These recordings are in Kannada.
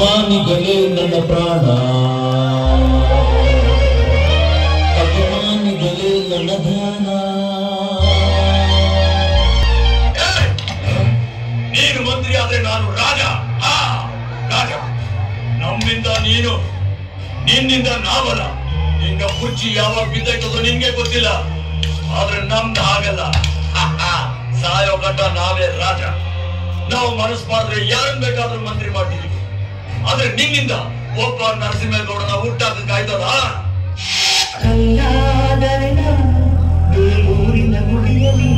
ಅಭಿಮಾನಿಗಳೇ ನನ್ನ ಪ್ರಾಣ ಅಭಿಮಾನಿಗಳೇ ನನ್ನ ಧ್ಯಾನ ನೀನು ಮಂತ್ರಿ ಆದ್ರೆ ನಾನು ರಾಜ ಆ, ರಾಜ ನಮ್ಮಿಂದ ನೀನು ನಿನ್ನಿಂದ ನಾವಲ್ಲ ನಿಂಗ ಕುರ್ಚಿ ಯಾವಾಗ ಬಿದ್ದೈತದೋ ನಿನ್ಗೆ ಗೊತ್ತಿಲ್ಲ ಆದ್ರೆ ನಮ್ದು ಹಾಗಲ್ಲ ಹ, ಹ. ಸಾಯೋ ಗಂಟ ನಾವೇ ರಾಜ ನಾವು ಮನಸ್ಸು ಮಾಡಿದ್ರೆ ಯಾರನ್ನ ಬೇಕಾದ್ರೂ ಮಂತ್ರಿ ಮಾಡ್ತೀವಿ ಆದ್ರೆ ನಿನ್ನಿಂದ ಒಬ್ಬ ನರಸಿಂಹೇಗೌಡನ ಹುಟ್ಟಾಕಕ್ಕಾಯ್ತದ ಕಲ್ಲಾದರೆನ ಬೇಲೂರಿನ ಗುಡಿಯಲ್ಲಿ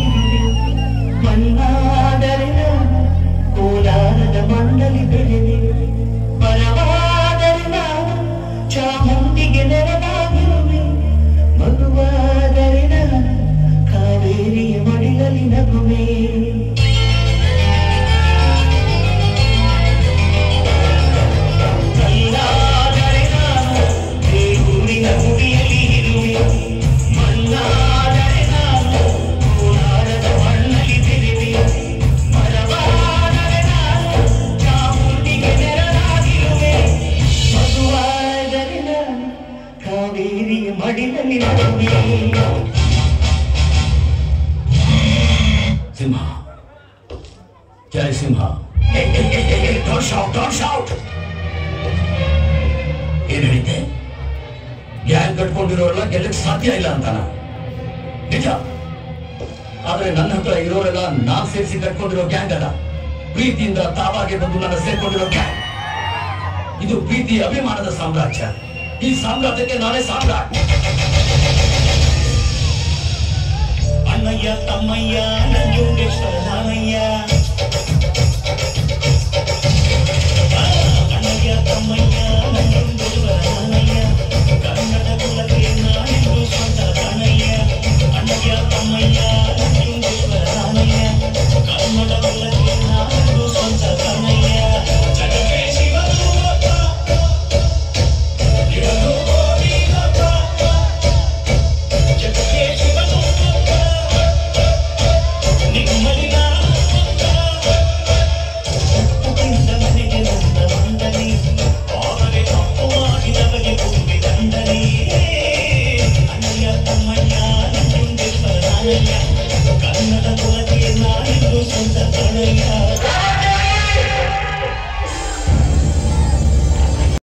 ಮಣ್ಣಾದರೆನ ಕೋಲಾರದ ಮಣ್ಣಲ್ಲಿ ಬೆಳೆದೆ ಪರವಾದರೆನ ಚಾಮುಂಡಿಗೆ ನೆರವಾಗಿರುವೆ ಮಗುವಾದರೆನ ಕಾವೇರಿಯ ಮಡಿಲಲ್ಲಿ ನಗುವೆ ಕಲ್ಲಾದರೆ ನಾನು ಬೇಲೂರಿನ ಗುಡಿಯಲ್ಲಿ ಇರುವೆ ಮಣ್ಣಾದರೆ ನಾನು ಕೋಲಾರದ ಮಣ್ಣಲ್ಲಿ ಬೆಳೆವೆ ಮರವಾದರೆ ನಾನು ಚಾಮುಂಡಿಗೆ ನೆರಳಾಗಿರುವೆ ಮಗುವಾದರೆ ನಾನು ಕಾವೇರಿಯ ಮಡಿಲಲ್ಲಿ ನಗುವೆ ಸಿಂಹ ಜಯ ಸಿಂಹ ಡೋಂಟ್ ಶೌಟ್ ಡೋಂಟ್ ಶೌಟ್ ಏನ್ ಹೇಳಿದ್ದೆ ಗ್ಯಾಂಗ್ ಕಟ್ಕೊಂಡಿರೋರೆಲ್ಲ ಗೆಲ್ಲಕ್ಕೆ ಸಾಧ್ಯ ಇಲ್ಲ ಅಂತಾನ ನಿಜ ಆದ್ರೆ ನನ್ನ ಹತ್ರ ಇರೋರೆಲ್ಲ ನಾನ್ ಸೇರಿಸಿ ಕಟ್ಕೊಂಡಿರೋ ಗ್ಯಾಂಗ್ ಅಲ್ಲ ಪ್ರೀತಿಯಿಂದ ತಾವಾಗೆ ಬಂದು ನನ್ನ ಸೇರ್ಕೊಂಡಿರೋ ಗ್ಯಾಂಗ್ ಇದು ಪ್ರೀತಿ ಅಭಿಮಾನದ ಸಾಮ್ರಾಜ್ಯ ಈ ಸಾಮ್ರಾಜ್ಯಕ್ಕೆ ನಾನೇ ಸಾಮ್ರಾಟ್ ಅಣ್ಣಯ್ಯ ತಮ್ಮಯ್ಯ ನಂಜುಂಡೇಶ್ವರ ನಾನಯ್ಯ